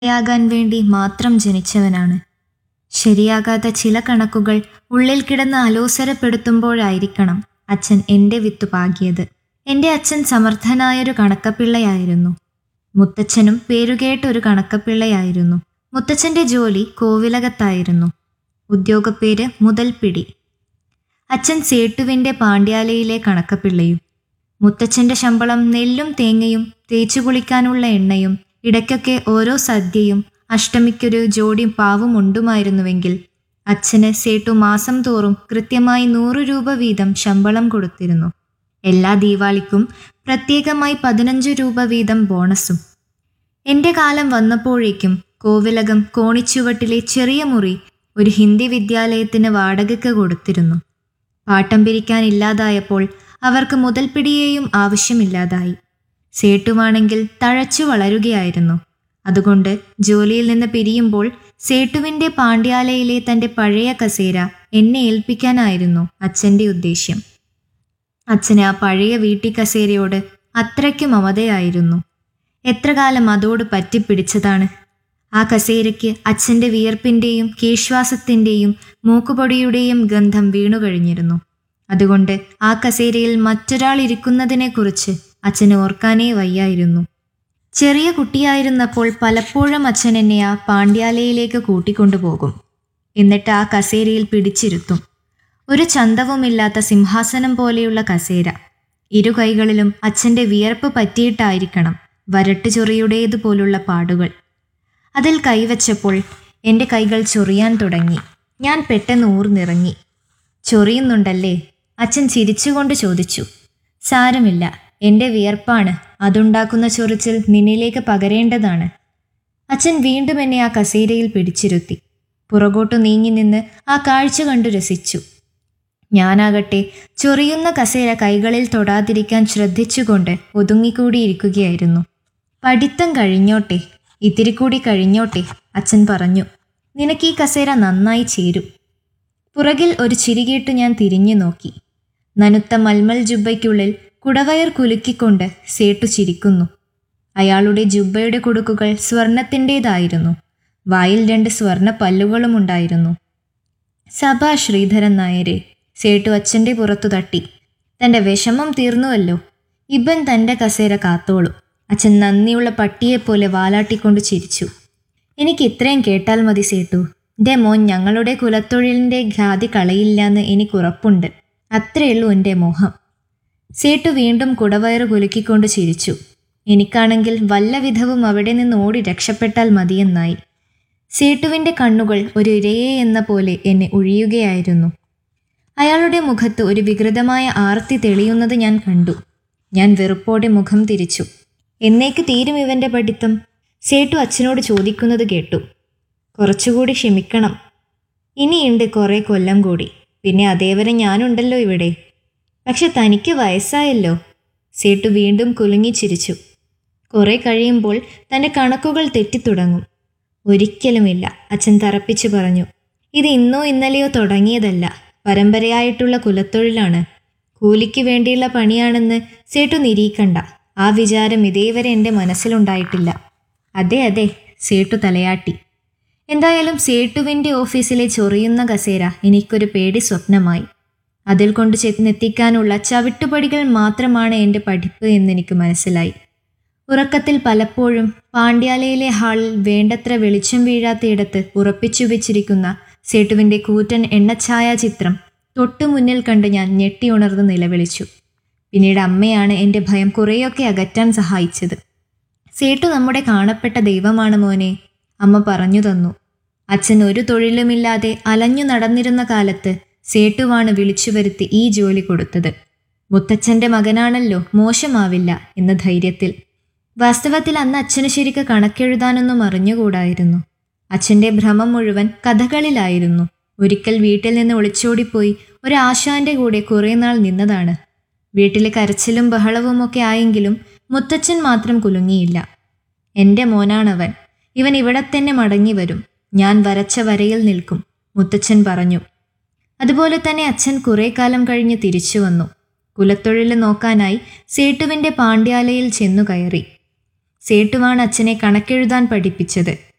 യാകാൻ വേണ്ടി മാത്രം ജനിച്ചവനാണ് ശരിയാകാത്ത ചില കണക്കുകൾ ഉള്ളിൽ കിടന്ന് അലോസരപ്പെടുത്തുമ്പോഴായിരിക്കണം അച്ഛൻ എൻ്റെ വിത്തു പാകിയത് എൻ്റെ അച്ഛൻ സമർത്ഥനായൊരു കണക്കപ്പിള്ളയായിരുന്നു മുത്തച്ഛനും പേരുകേട്ട ഒരു കണക്കപ്പിള്ളയായിരുന്നു മുത്തച്ഛൻ്റെ ജോലി കോവിലകത്തായിരുന്നു ഉദ്യോഗപ്പേര് മുതൽപ്പിടി അച്ഛൻ സേട്ടുവിൻ്റെ പാണ്ഡ്യാലയിലെ കണക്കപ്പിള്ളയും മുത്തച്ഛൻ്റെ ശമ്പളം നെല്ലും തേങ്ങയും തേച്ചു കുളിക്കാനുള്ള എണ്ണയും ഇടയ്ക്കൊക്കെ ഓരോ സദ്യയും അഷ്ടമിക്കൊരു ജോഡി പാവും ഉണ്ടുമായിരുന്നുവെങ്കിൽ അച്ഛന് സേട്ടു മാസം തോറും കൃത്യമായി നൂറ് രൂപ വീതം ശമ്പളം കൊടുത്തിരുന്നു എല്ലാ ദീപാവലിക്കും പ്രത്യേകമായി പതിനഞ്ച് രൂപ വീതം ബോണസും എൻ്റെ കാലം വന്നപ്പോഴേക്കും കോവിലകം കോണിച്ചുവട്ടിലെ ചെറിയ മുറി ഒരു ഹിന്ദി വിദ്യാലയത്തിന് വാടകയ്ക്ക് കൊടുത്തിരുന്നു പാട്ടം പിരിക്കാനില്ലാതായപ്പോൾ അവർക്ക് മുതൽപ്പിടിയെയും ആവശ്യമില്ലാതായി സേട്ടുവാണെങ്കിൽ തഴച്ചു വളരുകയായിരുന്നു അതുകൊണ്ട് ജോലിയിൽ നിന്ന് പിരിയുമ്പോൾ സേട്ടുവിൻ്റെ പാണ്ഡ്യാലയിലെ തൻ്റെ പഴയ കസേര എന്നെ ഏൽപ്പിക്കാനായിരുന്നു അച്ഛൻ്റെ ഉദ്ദേശ്യം അച്ഛന് ആ പഴയ വീട്ടി കസേരയോട് അത്രയ്ക്ക് മമതയായിരുന്നു എത്ര കാലം അതോട് പറ്റിപ്പിടിച്ചതാണ് ആ കസേരയ്ക്ക് അച്ഛൻ്റെ വിയർപ്പിൻ്റെയും കീശ്വാസത്തിൻ്റെയും മൂക്കുപൊടിയുടെയും ഗന്ധം വീണുകഴിഞ്ഞിരുന്നു അതുകൊണ്ട് ആ കസേരയിൽ മറ്റൊരാൾ ഇരിക്കുന്നതിനെക്കുറിച്ച് അച്ഛന് ഓർക്കാനേ വയ്യായിരുന്നു ചെറിയ കുട്ടിയായിരുന്നപ്പോൾ പലപ്പോഴും അച്ഛൻ എന്നെ ആ പാണ്ഡ്യാലയിലേക്ക് കൂട്ടിക്കൊണ്ടുപോകും എന്നിട്ട് ആ കസേരയിൽ പിടിച്ചിരുത്തും ഒരു ചന്തവുമില്ലാത്ത സിംഹാസനം പോലെയുള്ള കസേര ഇരു കൈകളിലും അച്ഛൻ്റെ വിയർപ്പ് പറ്റിയിട്ടായിരിക്കണം വരട്ട് ചൊറിയുടേതുപോലുള്ള പാടുകൾ അതിൽ കൈവച്ചപ്പോൾ എൻ്റെ കൈകൾ ചൊറിയാൻ തുടങ്ങി ഞാൻ പെട്ടെന്ന് ഊർന്നിറങ്ങി ചൊറിയുന്നുണ്ടല്ലേ അച്ഛൻ ചിരിച്ചുകൊണ്ട് ചോദിച്ചു സാരമില്ല എൻ്റെ വിയർപ്പാണ് അതുണ്ടാക്കുന്ന ചൊറിച്ചിൽ നിന്നിലേക്ക് പകരേണ്ടതാണ് അച്ഛൻ വീണ്ടും എന്നെ ആ കസേരയിൽ പിടിച്ചിരുത്തി പുറകോട്ടു നീങ്ങി നിന്ന് ആ കാഴ്ച കണ്ടു രസിച്ചു ഞാനാകട്ടെ ചൊറിയുന്ന കസേര കൈകളിൽ തൊടാതിരിക്കാൻ ശ്രദ്ധിച്ചുകൊണ്ട് ഒതുങ്ങിക്കൂടിയിരിക്കുകയായിരുന്നു പഠിത്തം കഴിഞ്ഞോട്ടെ ഇത്തിരി കൂടി കഴിഞ്ഞോട്ടെ അച്ഛൻ പറഞ്ഞു നിനക്ക് ഈ കസേര നന്നായി ചേരും പുറകിൽ ഒരു ചിരികേട്ട് ഞാൻ തിരിഞ്ഞു നോക്കി നനുത്ത മൽമൽ ജുബയ്ക്കുള്ളിൽ കുടവയർ കുലുക്കിക്കൊണ്ട് സേട്ടു ചിരിക്കുന്നു അയാളുടെ ജുബയുടെ കുടുക്കുകൾ സ്വർണത്തിൻ്റേതായിരുന്നു വായിൽ രണ്ട് സ്വർണ പല്ലുകളും ഉണ്ടായിരുന്നു സഭാ ശ്രീധരൻ നായരെ സേട്ടു അച്ഛൻ്റെ പുറത്തു തട്ടി തൻ്റെ വിഷമം തീർന്നുവല്ലോ ഇബൻ തൻ്റെ കസേര കാത്തോളൂ അച്ഛൻ നന്ദിയുള്ള പട്ടിയെപ്പോലെ വാലാട്ടിക്കൊണ്ട് ചിരിച്ചു എനിക്ക് ഇത്രയും കേട്ടാൽ മതി സേട്ടു എൻ്റെ മോൻ ഞങ്ങളുടെ കുലത്തൊഴിലിൻ്റെ ഖ്യാതി കളയില്ലാന്ന് എനിക്കുറപ്പുണ്ട് അത്രയുള്ളൂ എൻ്റെ മോഹം സേട്ടു വീണ്ടും കുടവയറ് കുലുക്കിക്കൊണ്ട് ചിരിച്ചു എനിക്കാണെങ്കിൽ വല്ല വിധവും അവിടെ നിന്ന് ഓടി രക്ഷപ്പെട്ടാൽ മതിയെന്നായി സേട്ടുവിൻ്റെ കണ്ണുകൾ ഒരു ഇരയെ എന്ന പോലെ എന്നെ ഒഴിയുകയായിരുന്നു അയാളുടെ മുഖത്ത് ഒരു വികൃതമായ ആർത്തി തെളിയുന്നത് ഞാൻ കണ്ടു ഞാൻ വെറുപ്പോടെ മുഖം തിരിച്ചു എന്നേക്ക് തീരും ഇവൻ്റെ പഠിത്തം സേട്ടു അച്ഛനോട് ചോദിക്കുന്നത് കേട്ടു കുറച്ചുകൂടി ക്ഷമിക്കണം ഇനിയുണ്ട് കുറേ കൊല്ലം കൂടി പിന്നെ അതേവരെ ഞാനുണ്ടല്ലോ ഇവിടെ പക്ഷെ തനിക്ക് വയസ്സായല്ലോ സേട്ടു വീണ്ടും കുലുങ്ങി ചിരിച്ചു കുറെ കഴിയുമ്പോൾ തൻ്റെ കണക്കുകൾ തെറ്റിത്തുടങ്ങും ഒരിക്കലുമില്ല അച്ഛൻ തറപ്പിച്ചു പറഞ്ഞു ഇത് ഇന്നോ ഇന്നലെയോ തുടങ്ങിയതല്ല പരമ്പരയായിട്ടുള്ള കുലത്തൊഴിലാണ് കൂലിക്ക് വേണ്ടിയുള്ള പണിയാണെന്ന് സേട്ടു നിരീക്കണ്ട ആ വിചാരം ഇതേവരെ എൻ്റെ മനസ്സിലുണ്ടായിട്ടില്ല അതെ അതെ സേട്ടു തലയാട്ടി എന്തായാലും സേട്ടുവിൻ്റെ ഓഫീസിലെ ചൊറിയുന്ന കസേര എനിക്കൊരു പേടി സ്വപ്നമായി അതിൽ കൊണ്ട് ചെന്നെത്തിക്കാനുള്ള ചവിട്ടുപടികൾ മാത്രമാണ് എൻ്റെ പഠിപ്പ് എന്നെനിക്ക് മനസ്സിലായി ഉറക്കത്തിൽ പലപ്പോഴും പാണ്ഡ്യാലയിലെ ഹാളിൽ വേണ്ടത്ര വെളിച്ചം വീഴാത്തയിടത്ത് ഉറപ്പിച്ചു വെച്ചിരിക്കുന്ന സേട്ടുവിൻ്റെ കൂറ്റൻ എണ്ണഛായാചിത്രം തൊട്ടു മുന്നിൽ കണ്ട് ഞാൻ ഞെട്ടിയുണർന്ന് നിലവിളിച്ചു പിന്നീട് അമ്മയാണ് എൻ്റെ ഭയം കുറേയൊക്കെ അകറ്റാൻ സഹായിച്ചത് സേട്ടു നമ്മുടെ കാണപ്പെട്ട ദൈവമാണ് മോനെ അമ്മ പറഞ്ഞു തന്നു അച്ഛൻ ഒരു തൊഴിലുമില്ലാതെ അലഞ്ഞു നടന്നിരുന്ന കാലത്ത് സേട്ടുവാണ് വിളിച്ചു വരുത്തി ഈ ജോലി കൊടുത്തത് മുത്തച്ഛൻ്റെ മകനാണല്ലോ മോശമാവില്ല എന്ന ധൈര്യത്തിൽ വാസ്തവത്തിൽ അന്ന് അച്ഛന് ശരിക്ക് കണക്കെഴുതാനൊന്നും അറിഞ്ഞുകൂടായിരുന്നു അച്ഛൻ്റെ ഭ്രമം മുഴുവൻ കഥകളിലായിരുന്നു ഒരിക്കൽ വീട്ടിൽ നിന്ന് ഒളിച്ചോടിപ്പോയി ഒരു ആശാന്റെ കൂടെ കുറേ നാൾ നിന്നതാണ് വീട്ടിലെ കരച്ചിലും ബഹളവുമൊക്കെ ആയെങ്കിലും മുത്തച്ഛൻ മാത്രം കുലുങ്ങിയില്ല എൻ്റെ മോനാണവൻ ഇവൻ ഇവിടെ തന്നെ മടങ്ങി വരും ഞാൻ വരച്ച വരയിൽ നിൽക്കും മുത്തച്ഛൻ പറഞ്ഞു അതുപോലെ തന്നെ അച്ഛൻ കുറേ കാലം കഴിഞ്ഞ് തിരിച്ചു വന്നു കുലത്തൊഴിൽ നോക്കാനായി സേട്ടുവിൻ്റെ പാണ്ഡ്യാലയിൽ ചെന്നു കയറി സേട്ടുവാണ് അച്ഛനെ കണക്കെഴുതാൻ പഠിപ്പിച്ചത്